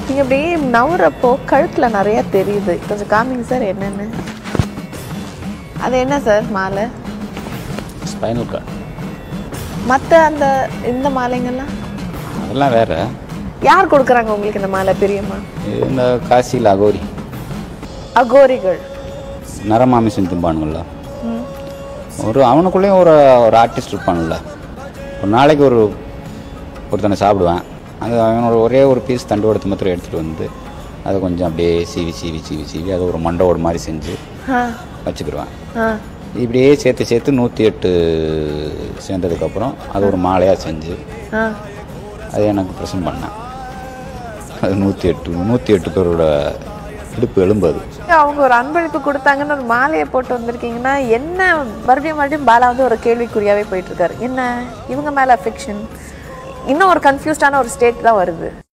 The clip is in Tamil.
நீங்க அப்படியே நவுறப்போ கழுத்துல நிறைய தெரியுது கொஞ்சம் காமிங்க சார் என்னன்னு அது என்ன சார் மாலை ஸ்பைனல் கார்டு மத்த அந்த இந்த மாலைங்கெல்லாம் அதெல்லாம் வேற யார் கொடுக்குறாங்க உங்களுக்கு இந்த மாலை பெரியம்மா இது இந்த காசியில் அகோரி அகோரிகள் நரமாமிசம் திம்பானுங்கள ம். ஒரு அவனுக்குள்ளேயும் ஒரு ஒரு ஆர்டிஸ்ட் இருப்பான்ல ஒரு நாளைக்கு ஒரு ஒருத்தனை சாப்பிடுவேன் அது அவனோட ஒரே ஒரு பீஸ் தண்டோடத்து மாத்திரம் எடுத்துகிட்டு வந்து அதை கொஞ்சம் அப்படியே சீவி சீவி சீவி சீவி அதை ஒரு மண்டோடு மாதிரி செஞ்சு ஆ வச்சுக்கிடுவேன் ஆ இப்படியே சேர்த்து சேர்த்து நூற்றி எட்டு சேர்ந்ததுக்கப்புறம் அது ஒரு மாலையாக செஞ்சு ஆ அது எனக்கு ப்ரெசன்ட் பண்ணேன் அது நூற்றி எட்டு நூற்றி எட்டு பேரோட இடுப்பு எலும்பு அது அவங்க ஒரு அன்பளிப்பு கொடுத்தாங்கன்னு ஒரு மாலையை போட்டு வந்திருக்கீங்கன்னா என்ன மறுபடியும் மறுபடியும் பாலா வந்து ஒரு கேள்விக்குறியாவே போயிட்டு இருக்காரு என்ன இவங்க மேல அஃபெக்ஷன் இன்னும் ஒரு கன்ஃபியூஸ்டான ஒரு ஸ்டேட் தான் வருது